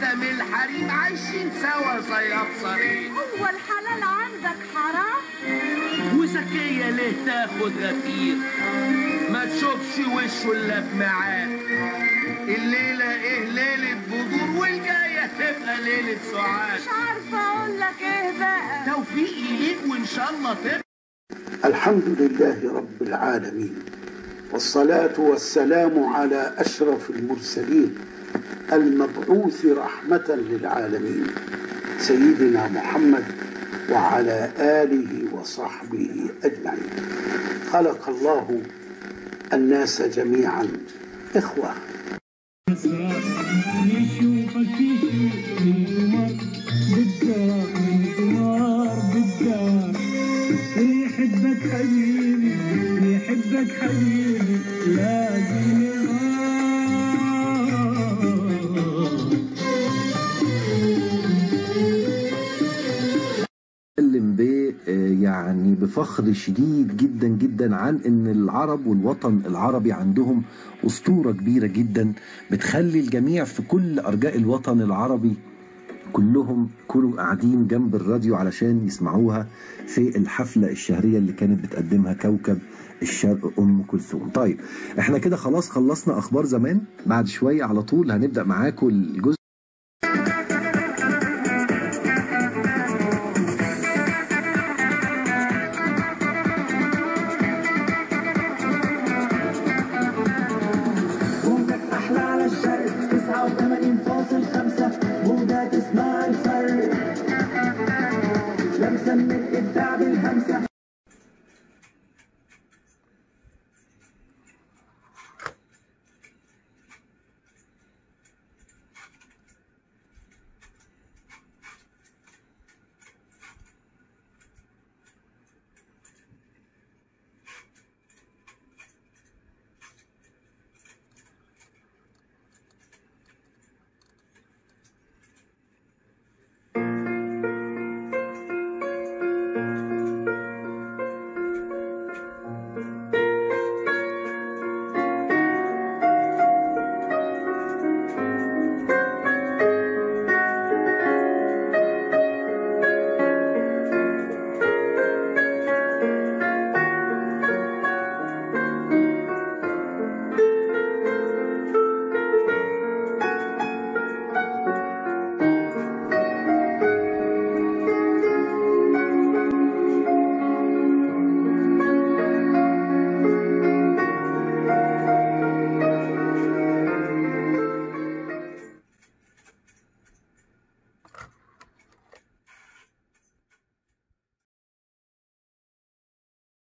واحدة من الحريم عايشين سوا زي أبصرين هو الحلال عندك حرام وزكية ليه تاخد غفير ما تشوفش وشه إلا في ميعاد الليلة إيه ليلة بدور والجاية تبقى ليلة سعاد مش عارفة اقول لك ايه بقى توفيقي ليك وإن شاء الله تبقى الحمد لله رب العالمين والصلاة والسلام على أشرف المرسلين المبعوث رحمة للعالمين سيدنا محمد وعلى آله وصحبه أجمعين خلق الله الناس جميعا إخوة يشوفك يشوف القمر بالدار بالدار بالدار يحبك حبيبي يحبك حبيبي لازم يغار اتكلم ب يعني بفخر شديد جدا جدا عن ان العرب والوطن العربي عندهم اسطوره كبيره جدا بتخلي الجميع في كل ارجاء الوطن العربي كلهم كانوا قاعدين جنب الراديو علشان يسمعوها في الحفله الشهريه اللي كانت بتقدمها كوكب الشرق ام كلثوم. طيب احنا كده خلاص خلصنا اخبار زمان بعد شويه على طول هنبدا معاكم الجزء